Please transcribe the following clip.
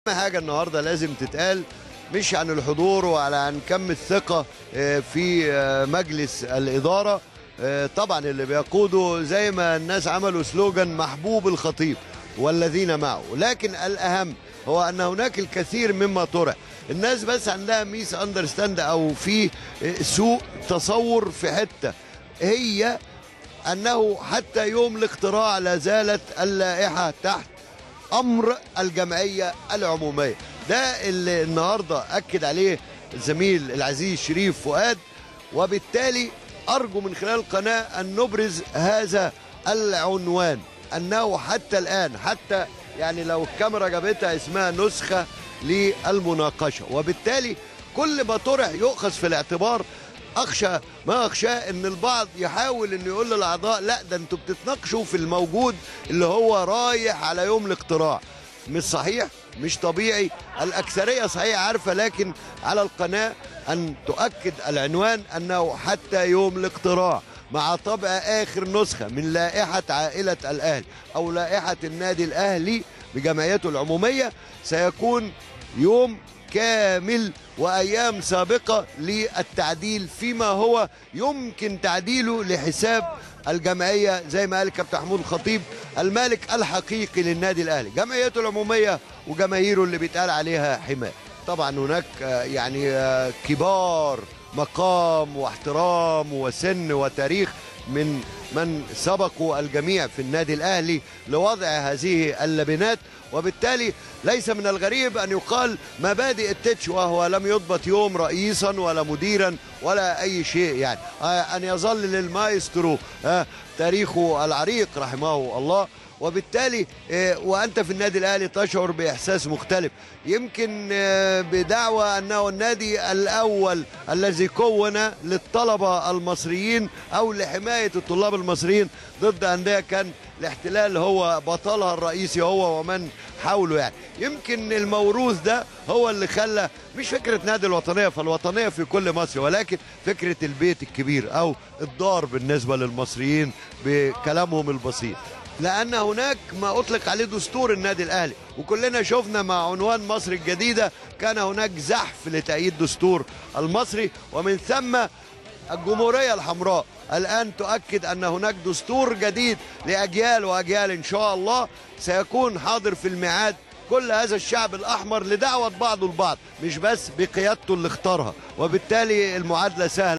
اهم حاجه النهارده لازم تتقال مش عن الحضور وعلى عن كم الثقه آه، في آه، مجلس الاداره آه، طبعا اللي بيقوده زي ما الناس عملوا سلوجان محبوب الخطيب والذين معه لكن الاهم هو ان هناك الكثير مما طرح الناس بس عندها ميس اندرستاند او في آه، سوء تصور في حته هي انه حتى يوم الاختراع لا زالت اللائحه تحت امر الجمعيه العموميه ده اللي النهارده اكد عليه الزميل العزيز شريف فؤاد وبالتالي ارجو من خلال القناه ان نبرز هذا العنوان انه حتى الان حتى يعني لو الكاميرا جابتها اسمها نسخه للمناقشه وبالتالي كل ما طرح يؤخذ في الاعتبار اخشى ما اخشاه ان البعض يحاول انه يقول للاعضاء لا ده انتوا بتتناقشوا في الموجود اللي هو رايح على يوم الاقتراع مش صحيح مش طبيعي الاكثريه صحيح عارفه لكن على القناه ان تؤكد العنوان انه حتى يوم الاقتراع مع طبع اخر نسخه من لائحه عائله الاهلي او لائحه النادي الاهلي بجمعيته العموميه سيكون يوم كامل وايام سابقه للتعديل فيما هو يمكن تعديله لحساب الجمعيه زي ما قال الكابتن محمود الخطيب المالك الحقيقي للنادي الاهلي جمعيته العموميه وجماهيره اللي بيتقال عليها حمايه طبعا هناك آه، يعني آه، كبار مقام واحترام وسن وتاريخ من من سبقوا الجميع في النادي الاهلي لوضع هذه اللبنات وبالتالي ليس من الغريب ان يقال مبادئ التتش وهو لم يضبط يوم رئيسا ولا مديرا ولا اي شيء يعني آه، ان يظل للمايسترو آه، تاريخه العريق رحمه الله وبالتالي آه، وانت في النادي الاهلي تشعر باحساس مختلف يمكن آه، بدعوى انه النادي الاول الذي كون للطلبه المصريين او لحمايه الطلاب المصريين ضد انديه كان الاحتلال هو بطلها الرئيسي هو ومن حوله يعني يمكن الموروث ده هو اللي خلى مش فكره نادي الوطنيه فالوطنيه في كل مصر ولكن فكره البيت الكبير او الدار بالنسبه للمصريين بكلامهم البسيط لان هناك ما اطلق عليه دستور النادي الاهلي وكلنا شفنا مع عنوان مصر الجديده كان هناك زحف لتأييد دستور المصري ومن ثم الجمهوريه الحمراء الان تؤكد ان هناك دستور جديد لاجيال واجيال ان شاء الله سيكون حاضر في الميعاد كل هذا الشعب الاحمر لدعوه بعضه البعض مش بس بقيادته اللي اختارها وبالتالي المعادله سهله